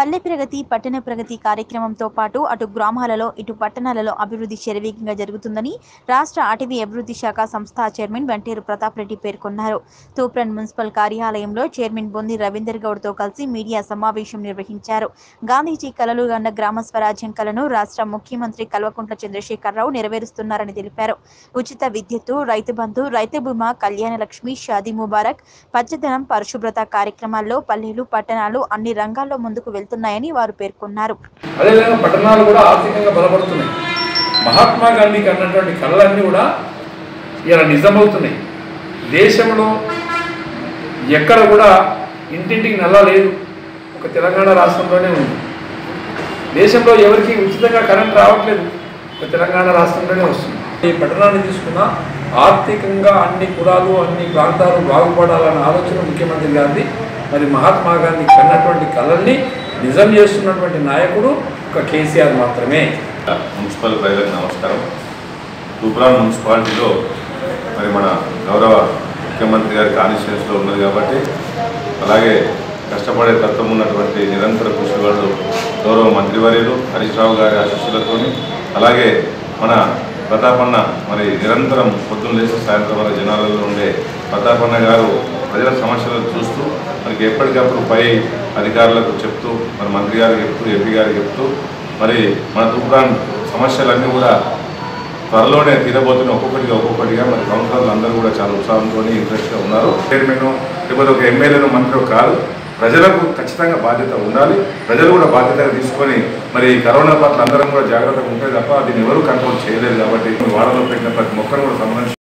పల్లె ప్రగతి పట్టణ ప్రగతి కార్యక్రమంతో పాటు అటు గ్రామాలలో ఇటు పట్టణాలలో అభివృద్ధి శరవేగంగా జరుగుతుందని రాష్ట్ర అటవీ అభివృద్ధి శాఖ సంస్థ చైర్మన్ వెంటేరు ప్రతాప్ రెడ్డి పేర్కొన్నారు తూప్రన్ మున్సిపల్ కార్యాలయంలో చైర్మన్ బొంది రవీందర్ గౌడ్తో కలిసి మీడియా సమావేశం నిర్వహించారు గాంధీజీ కలలు గన్న గ్రామ స్వరాజ్యం కలను రాష్ట్ర ముఖ్యమంత్రి కల్వకుంట్ల చంద్రశేఖరరావు నెరవేరుస్తున్నారని తెలిపారు ఉచిత విద్యుత్తు రైతు బంధు రైతు బీమా కళ్యాణ లక్ష్మి షాదీ ముబారక్ పచ్చదనం పరిశుభ్రత కార్యక్రమాల్లో పల్లెలు పట్టణాలు అన్ని రంగాల్లో ముందుకు వెళ్తున్నాయని వారు పేర్కొన్నారు అదేవిధంగా పట్టణాలు కూడా ఆర్థికంగా బలపడుతున్నాయి మహాత్మా గాంధీకి అన్నటువంటి కళలన్నీ కూడా ఇలా నిజమవుతున్నాయి దేశంలో ఎక్కడ కూడా ఇంటింటికి నల్ల లేదు ఒక తెలంగాణ రాష్ట్రంలోనే ఉంది దేశంలో ఎవరికి ఉచితంగా కరెంట్ రావట్లేదు ఒక తెలంగాణ రాష్ట్రంలోనే వస్తుంది ఈ పట్టణాన్ని తీసుకున్న ఆర్థికంగా అన్ని కులాలు అన్ని ప్రాంతాలు బాగుపడాలన్న ఆలోచన ముఖ్యమంత్రి గాంధీ మరి మహాత్మా గాంధీ కన్నటువంటి కళల్ని నిజం చేస్తున్నటువంటి నాయకుడు ఒక కేసీఆర్ మాత్రమే మున్సిపల్ ప్రజలకు నమస్కారం తూప్రాన్ మున్సిపాలిటీలో మరి మన గౌరవ ముఖ్యమంత్రి గారి కాన్స్టిట్యూన్స్లో ఉన్నది కాబట్టి అలాగే కష్టపడే తత్వం ఉన్నటువంటి నిరంతర కృషి వాళ్ళు గౌరవ మంత్రివర్యులు హరీష్ రావు గారి ఆశీస్సులతో అలాగే మన ప్రతాపన్న మరి నిరంతరం పొద్దున్న లేచి సాయంత్రం వరకు జనాలలో ఉండే ప్రతాపన్న గారు ప్రజల సమస్యలను చూస్తూ మనకి ఎప్పటికప్పుడు పై అధికారులకు చెప్తూ మరి మంత్రి గారికి చెప్తూ ఎంపీ గారికి చెప్తూ మరి మన తూప్రాన్ సమస్యలన్నీ కూడా త్వరలోనే తీరబోతున్న ఒక్కొక్కటిగా ఒక్కొక్కటిగా మరి కౌన్సిలర్లు అందరూ కూడా చాలా ఉత్సాహంతో ఇంట్రెస్ట్గా ఉన్నారు చైర్మన్ లేకపోతే ఒక ఎమ్మెల్యేను మంత్రి కాదు ప్రజలకు ఖచ్చితంగా బాధ్యత ఉండాలి ప్రజలు కూడా బాధ్యతగా తీసుకొని మరి ఈ కరోనా పట్ల అందరం కూడా జాగ్రత్తగా ఉంటే తప్ప దీన్ని ఎవరు కంట్రోల్ చేయలేరు కాబట్టి వాడలో పెట్టిన ప్రతి మొక్కను కూడా సంబంధించి